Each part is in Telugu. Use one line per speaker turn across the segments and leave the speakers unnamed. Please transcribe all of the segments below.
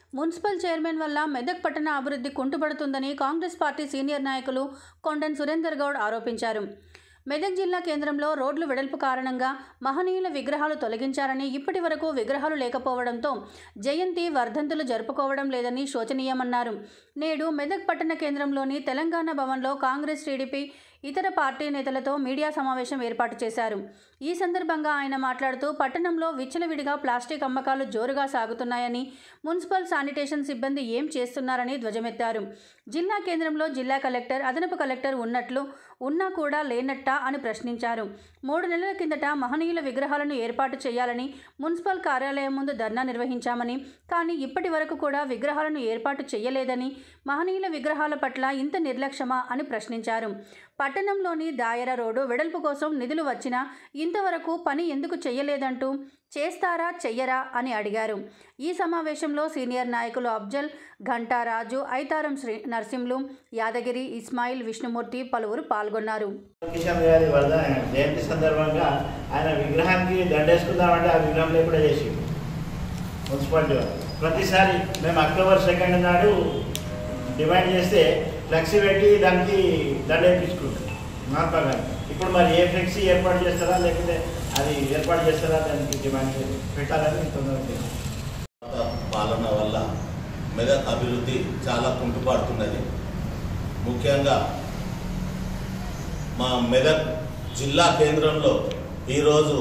మున్సిపల్ చైర్మన్ వల్ల మెదక్ పట్టణ అభివృద్ధి కుంటుపడుతుందని కాంగ్రెస్ పార్టీ సీనియర్ నాయకులు కొండన్ సురేందర్ గౌడ్ ఆరోపించారు మెదక్ జిల్లా కేంద్రంలో రోడ్లు వెడల్పు కారణంగా మహనీయుల విగ్రహాలు తొలగించారని ఇప్పటి వరకు విగ్రహాలు లేకపోవడంతో జయంతి వర్ధంతులు జరుపుకోవడం లేదని శోచనీయమన్నారు నేడు మెదక్ పట్టణ కేంద్రంలోని తెలంగాణ భవన్లో కాంగ్రెస్ టీడీపీ ఇతర పార్టీ నేతలతో మీడియా సమావేశం ఏర్పాటు చేశారు ఈ సందర్భంగా ఆయన మాట్లాడుతూ పట్టణంలో విచ్చలవిడిగా ప్లాస్టిక్ అమ్మకాలు జోరుగా సాగుతున్నాయని మున్సిపల్ శానిటేషన్ సిబ్బంది ఏం చేస్తున్నారని ధ్వజమెత్తారు జిల్లా కేంద్రంలో జిల్లా కలెక్టర్ అదనపు కలెక్టర్ ఉన్నట్లు ఉన్నా కూడా లేనట్టా అని ప్రశ్నించారు మూడు నెలల కిందట మహనీయుల విగ్రహాలను ఏర్పాటు చేయాలని మున్సిపల్ కార్యాలయం ముందు ధర్నా నిర్వహించామని కానీ ఇప్పటి వరకు కూడా విగ్రహాలను ఏర్పాటు చేయలేదని మహనీయుల విగ్రహాల పట్ల ఇంత నిర్లక్ష్యమా అని ప్రశ్నించారు పట్టణంలోని దాయర రోడ్డు వెడల్పు కోసం నిధులు వచ్చినా ఇంతవరకు పని ఎందుకు చేయలేదంటూ చేస్తారా చెయ్యరా అని అడిగారు ఈ సమావేశంలో సీనియర్ నాయకులు అఫ్జల్ ఘంటారాజు ఐతారం శ్రీ నరసింహులు యాదగిరి ఇస్మాయిల్ విష్ణుమూర్తి పలువురు పాల్గొన్నారు
కిషన్ గారి వరద జయంతి సందర్భంగా ఆయన విగ్రహానికి దండేసుకుందామంటే ఆ విగ్రహం లేకుండా చేసి మున్సిపాలిటీ వారు ప్రతిసారి మేము అక్టోబర్ సెకండ్ నాడు డిమాండ్ చేస్తే ఫ్లెక్సీ పెట్టి దానికి దండ వేయించుకుంటాం మహాత్మా గాంధీ ఇప్పుడు మరి ఏ ఫ్లెక్సీ ఏర్పాటు చేస్తారా లేకపోతే అది ఏర్పాటు చేస్తారా దానికి డిమాండ్ చేసి పెట్టాలని తొందరగా
పాలన వల్ల మెదక్ అభివృద్ధి చాలా కుంటుపడుతున్నది ముఖ్యంగా మా మెదక్ జిల్లా కేంద్రంలో ఈరోజు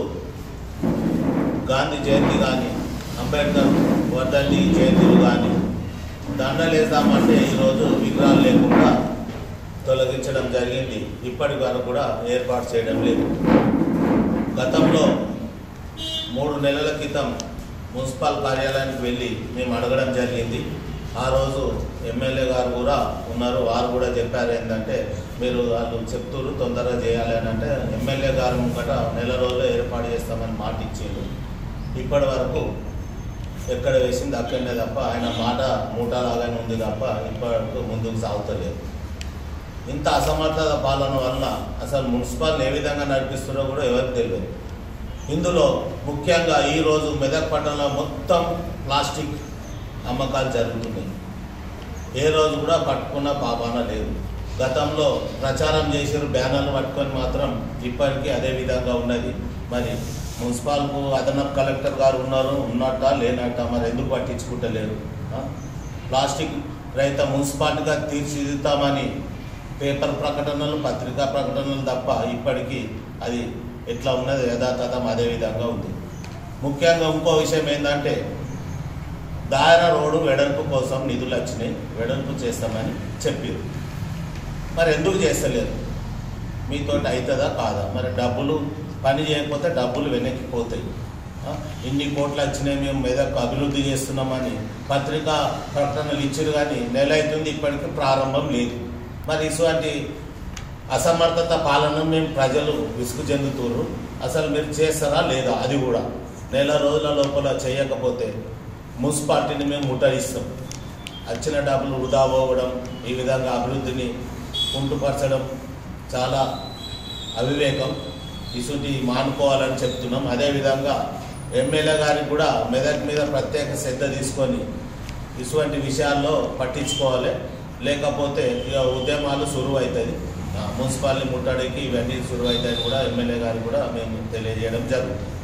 గాంధీ జయంతి కానీ అంబేద్కర్ వర్ధంతి జయంతులు కానీ దండలేద్దామంటే ఈరోజు విగ్రహాలు లేకుండా తొలగించడం జరిగింది ఇప్పటి వరకు కూడా ఏర్పాటు చేయడం లేదు గతంలో మూడు నెలల క్రితం మున్సిపల్ కార్యాలయానికి వెళ్ళి మేము అడగడం జరిగింది ఆ రోజు ఎమ్మెల్యే గారు కూడా ఉన్నారు వారు కూడా చెప్పారు ఏంటంటే మీరు వాళ్ళు చెప్తున్నారు తొందరగా చేయాలి అని అంటే ఎమ్మెల్యే గారు ముంగట నెల రోజులు ఏర్పాటు చేస్తామని మాట ఇచ్చిండు ఇప్పటి వరకు ఎక్కడ వేసింది అక్కడనే తప్ప ఆయన మాట మూటలాగానే ఉంది తప్ప ఇప్పటి వరకు ముందుకు సాగుతలేదు ఇంత అసమర్థత పాలన వల్ల అసలు మున్సిపల్ ఏ విధంగా నడిపిస్తున్నారో కూడా ఎవరికి తెలియదు ఇందులో ముఖ్యంగా ఈరోజు మెదక్ పట్టణంలో మొత్తం ప్లాస్టిక్ అమ్మకాలు జరుగుతున్నాయి ఏ రోజు కూడా పట్టుకున్న పాపాన లేదు గతంలో ప్రచారం చేసిన బ్యానర్లు పట్టుకొని మాత్రం ఇప్పటికీ అదే విధంగా ఉన్నది మరి మున్సిపాల్కు అదనపు కలెక్టర్ గారు ఉన్నారు ఉన్నట్ట లేనట్ట మరి ఎందుకు పట్టించుకుంటలేరు ఆ? ప్లాస్టిక్ రహిత మున్సిపాలిటీగా తీర్చిదిద్దామని పేపర్ ప్రకటనలు పత్రికా ప్రకటనలు తప్ప ఇప్పటికీ అది ఎట్లా ఉన్నది యథాతథం అదే విధంగా ఉంది ముఖ్యంగా ఇంకో విషయం ఏంటంటే దాయర రోడ్డు వెడల్పు కోసం నిధులు వచ్చినాయి వెడల్పు చేస్తామని చెప్పారు మరి ఎందుకు చేస్తలేరు మీతో అవుతుందా కాదా మరి డబ్బులు పని చేయకపోతే డబ్బులు వెనక్కి పోతాయి ఆ? ఇన్ని కోట్లు వచ్చినాయి మేము మెదక్ అభివృద్ధి చేస్తున్నామని పత్రికా ప్రకటనలు ఇచ్చారు కానీ నెల అవుతుంది ఇప్పటికీ ప్రారంభం లేదు మరి ఇటువంటి అసమర్థత పాలన మేము ప్రజలు విసుగు చెందుతున్నారు అసలు మీరు చేస్తారా లేదా అది కూడా నెల రోజుల లోపల చేయకపోతే మున్సిపాలిటీని మేము ముట్టడిస్తాం వచ్చిన డబ్బులు వృధా పోవడం ఈ విధంగా అభివృద్ధిని కుంటుపరచడం చాలా అవివేకం ఇసుటి మానుకోవాలని చెప్తున్నాం అదేవిధంగా ఎమ్మెల్యే గారికి కూడా మెదక్ మీద ప్రత్యేక శ్రద్ధ తీసుకొని ఇటువంటి విషయాల్లో పట్టించుకోవాలి లేకపోతే ఇక ఉద్యమాలు సురువు అవుతుంది మున్సిపాలిటీ ముట్టడికి ఇవన్నీ సురువు అవుతాయని కూడా ఎమ్మెల్యే గారికి కూడా మేము తెలియజేయడం జరుగుతుంది